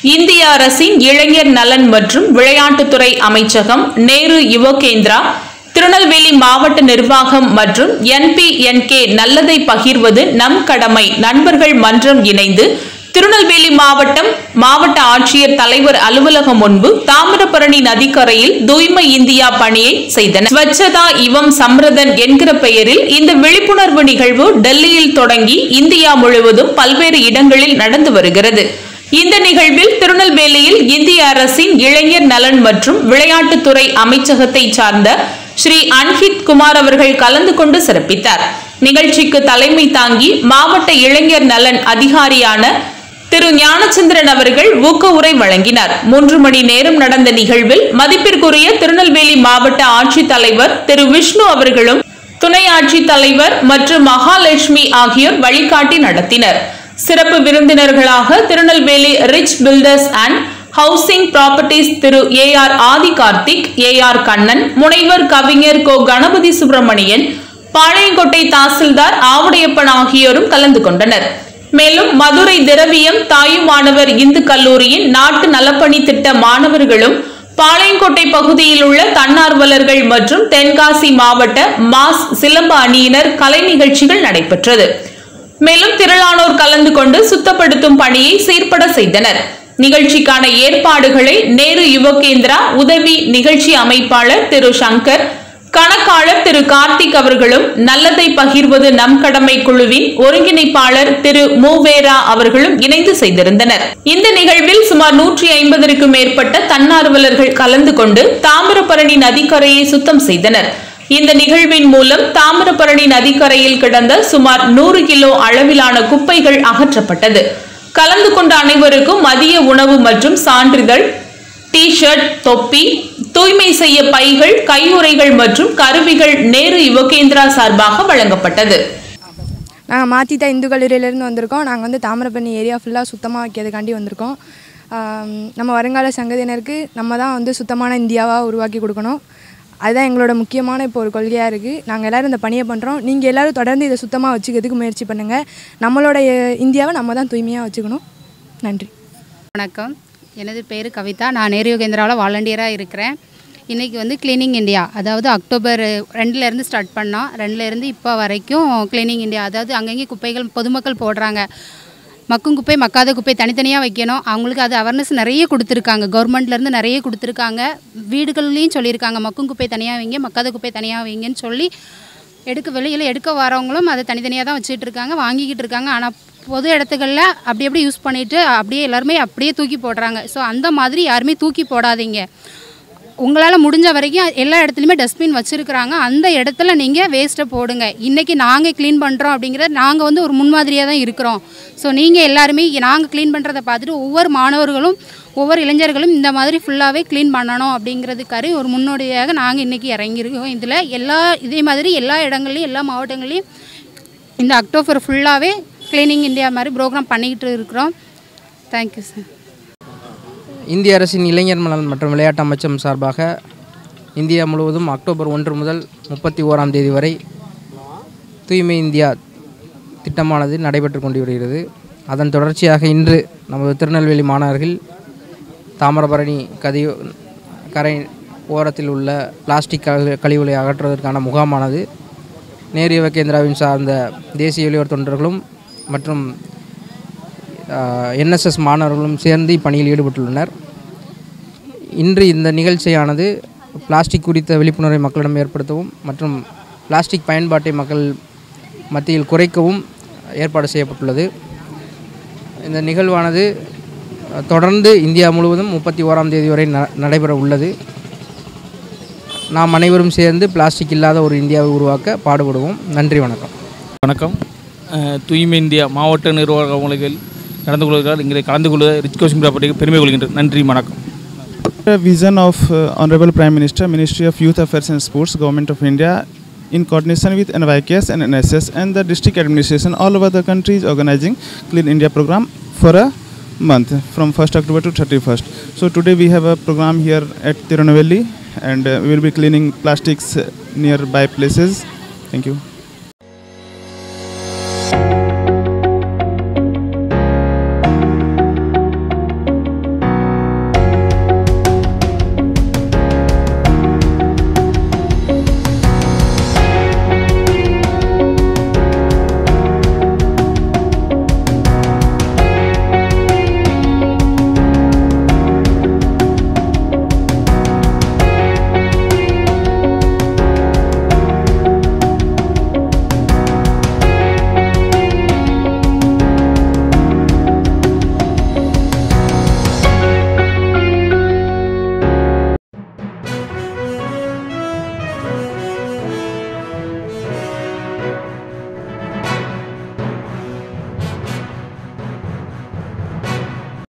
இந்திய அரசின் இளைஞர் நலன் மற்றும் விளையாட்டுத்துறை அமைச்சகம் நேரு யுவ கேந்திரா திருநெல்வேலி மாவட்ட நிர்வாகம் மற்றும் என்பிஎன்கே நல்லதை பகிர்வது நம் கடமை நண்பர்கள் மன்றம் இணைந்து திருநெல்வேலி மாவட்டம் மாவட்ட ஆட்சியர் தலைவர் அலுவலகம் முன்பு தாமிரபரணி நதிக்கரையில் தூய்மை இந்தியா பணியை செய்தனர் ஸ்வச்சதா இவம் சம்ரதன் என்கிற பெயரில் இந்த விழிப்புணர்வு நிகழ்வு டெல்லியில் தொடங்கி இந்தியா முழுவதும் பல்வேறு இடங்களில் நடந்து வருகிறது இந்த நிகழ்வில் திருநெல்வேலியில் இந்திய அரசின் இளைஞர் நலன் மற்றும் விளையாட்டுத்துறை அமைச்சகத்தை சார்ந்த ஸ்ரீ அன்ஹித் குமார் அவர்கள் கலந்து கொண்டு சிறப்பித்தார் நிகழ்ச்சிக்கு தலைமை தாங்கி மாவட்ட இளைஞர் நலன் அதிகாரியான திரு ஞானச்சந்திரன் அவர்கள் ஊக்க உரை வழங்கினார் மூன்று மணி நேரம் நடந்த நிகழ்வில் மதிப்பிற்குரிய திருநெல்வேலி மாவட்ட ஆட்சித்தலைவர் திரு விஷ்ணு அவர்களும் துணை ஆட்சித் தலைவர் மற்றும் மகாலட்சுமி ஆகியோர் வழிகாட்டி நடத்தினர் சிறப்பு விருந்தினர்களாக Tirunelveli rich builders and housing properties Thiru A R Aadhi Karthik A R Kannan முனைவர் கவிஞர் கோ கணபதி சுப்பிரமணியன் பாளையங்கோட்டை தாசில்தார் ஆவுடையப்பன் ஆகியோரும் கலந்து கொண்டனர் மேலும் மதுரை திரவியம் தாயுமானவர் இந்து கல்லூரியின் நாட்டு நலப்பணி திட்ட மாணவர்களும் பாளையங்கோட்டை பகுதியில் உள்ள தன்னார்வலர்கள் மற்றும் தென்காசி மாவட்ட மாஸ் சிலம்ப அணியினர் கலை நிகழ்ச்சிகள் நடைபெற்றது மேலும் திரளானோர் கலந்து கொண்டு சுத்தப்படுத்தும் பணியை சீர்பட செய்தனர் நிகழ்ச்சிக்கான ஏற்பாடுகளை நேரு யுவகேந்திரா உதவி நிகழ்ச்சி அமைப்பாளர் திரு சங்கர் கணக்காளர் திரு கார்த்திக் அவர்களும் நல்லதை பகிர்வது நம் கடமை குழுவின் ஒருங்கிணைப்பாளர் திரு மூவேரா அவர்களும் இணைந்து செய்திருந்தனர் இந்த நிகழ்வில் சுமார் நூற்றி ஐம்பதற்கும் மேற்பட்ட தன்னார்வலர்கள் கலந்து கொண்டு தாமிரபரணி நதிக்கரையை சுத்தம் செய்தனர் இந்த நிகழ்வின் மூலம் தாமிரபரணி நதிக்கரையில் கிடந்த சுமார் நூறு கிலோ அளவிலான குப்பைகள் அகற்றப்பட்டது கலந்து கொண்ட அனைவருக்கும் மதிய உணவு மற்றும் சான்றிதழ் டி ஷர்ட் தொப்பி தூய்மை செய்ய பைகள் கையுறைகள் மற்றும் கருவிகள் நேரு யுவகேந்திரா சார்பாக வழங்கப்பட்டது நாங்கள் மாத்திட்டா இந்து கல்லூரியிலேருந்து வந்திருக்கோம் நாங்கள் வந்து தாமிரபரணி ஏரியா ஃபுல்லாக சுத்தமாக வைக்கிறதுக்காண்டி வந்திருக்கோம் ஆம், நம்ம வருங்கால சங்கதியினருக்கு நம்ம தான் வந்து சுத்தமான இந்தியாவாக உருவாக்கி கொடுக்கணும் அதுதான் எங்களோட முக்கியமான இப்போ ஒரு கொள்கையாக இருக்குது நாங்கள் எல்லோரும் இந்த பணியை பண்ணுறோம் நீங்கள் எல்லோரும் தொடர்ந்து இதை சுத்தமாக வச்சுக்கிறதுக்கு முயற்சி பண்ணுங்கள் நம்மளோட அஹ், இந்தியாவை நம்ம தான் தூய்மையாக வச்சுக்கணும் நன்றி வணக்கம் எனது பேர் கவிதா நான் நேரு யோகேந்திராவில் வாலண்டியராக இருக்கிறேன் இன்றைக்கி வந்து க்ளீனிங் இந்தியா அதாவது அக்டோபர் ரெண்டுலேருந்து ஸ்டார்ட் பண்ணோம் ரெண்டுலேருந்து இப்போ வரைக்கும் க்ளீனிங் இந்தியா அதாவது அங்கங்கே குப்பைகள் பொதுமக்கள் போடுறாங்க மக்கும் குப்பை மக்காத குப்பை தனித்தனியாக வைக்கணும் அவங்களுக்கு அது அவேர்னஸ் நிறைய கொடுத்துருக்காங்க கவர்மெண்ட்லேருந்து நிறைய கொடுத்துருக்காங்க வீடுகள்லேயும் சொல்லியிருக்காங்க மக்கும் குப்பை தனியாக வைங்க மக்காத குப்பை தனியாக வைங்கன்னு சொல்லி எடுக்க வெளியில் எடுக்க வரவங்களும் அதை தனித்தனியாக தான் வச்சுட்டு இருக்காங்க வாங்கிக்கிட்டு இருக்காங்க ஆனால் பொது இடத்துகளில் அப்படி அப்படி யூஸ் பண்ணிவிட்டு அப்படியே எல்லாருமே அப்படியே தூக்கி போடுறாங்க ஸோ அந்த மாதிரி யாருமே தூக்கி போடாதீங்க உங்களால் முடிஞ்ச வரைக்கும் எல்லா இடத்துலையுமே டஸ்ட்பின் வச்சுருக்குறாங்க அந்த இடத்துல நீங்கள் வேஸ்ட்டை போடுங்க இன்றைக்கி நாங்கள் க்ளீன் பண்ணுறோம் அப்படிங்கிறத நாங்கள் வந்து ஒரு முன்மாதிரியாக தான் இருக்கிறோம் ஸோ நீங்கள் எல்லாருமே நாங்கள் க்ளீன் பண்ணுறதை பார்த்துட்டு ஒவ்வொரு மாணவர்களும் ஒவ்வொரு இளைஞர்களும் இந்த மாதிரி ஃபுல்லாகவே க்ளீன் பண்ணணும் அப்படிங்கிறதுக்காரு ஒரு முன்னோடியாக நாங்கள் இன்றைக்கி இறங்கியிருக்கோம் இதில் எல்லா இதே மாதிரி எல்லா இடங்கள்லையும் எல்லா மாவட்டங்கள்லையும் இந்த அக்டோபர் ஃபுல்லாகவே க்ளீனிங் இந்தியா மாதிரி ப்ரோக்ராம் பண்ணிக்கிட்டு இருக்கிறோம் தேங்க்யூ சார் இந்திய அரசின் இளைஞர் நலன் மற்றும் விளையாட்டு அமைச்சகம் சார்பாக இந்தியா முழுவதும் அக்டோபர் ஒன்று முதல் முப்பத்தி ஓராம் தேதி வரை தூய்மை இந்தியா திட்டமானது நடைபெற்று கொண்டு வருகிறது அதன் தொடர்ச்சியாக இன்று நமது திருநெல்வேலி மாணவர்கள் தாமிரபரணி கதி கரை ஓரத்தில் உள்ள பிளாஸ்டிக் கழி- கழிவுகளை அகற்றுவதற்கான முகாமானது நேரு யுவ கேந்திராவின் சார்ந்த தேசிய இளையோர் தொண்டர்களும் மற்றும் என்எஸ்எஸ் மாணவர்களும் சேர்ந்து இப்பணியில் ஈடுபட்டுள்ளனர் இன்று இந்த நிகழ்ச்சியானது பிளாஸ்டிக் குறித்த விழிப்புணர்வை மக்களிடம் ஏற்படுத்தவும் மற்றும் பிளாஸ்டிக் பயன்பாட்டை மக்கள் மத்தியில் குறைக்கவும் ஏற்பாடு செய்யப்பட்டுள்ளது இந்த நிகழ்வானது அஹ், தொடர்ந்து இந்தியா முழுவதும் முப்பத்தி ஓராம் தேதி வரை ந நடைபெற உள்ளது நாம் அனைவரும் சேர்ந்து பிளாஸ்டிக் இல்லாத ஒரு இந்தியாவை உருவாக்க பாடுபடுவோம் நன்றி வணக்கம் வணக்கம் அஹ், தூய்மை இந்தியா மாவட்ட நிர்வாகங்களுக்கு நடந்து கொள்வதால் இங்கே கலந்து கொள்ள ரிச் கோசிங் ப்ராப்பர்ட்டிக்கு பெருமை கொள்கின்றேன் நன்றி வணக்கம் A vision of uh, Honorable Prime Minister, Ministry of Youth Affairs and Sports, Government of India, in coordination with NYKS and NSS and the district administration all over the country is organizing Clean India program for a month from 1st October to 31st. So today we have a program here at Tirunavelli and uh, we will be cleaning plastics uh, nearby places. Thank you.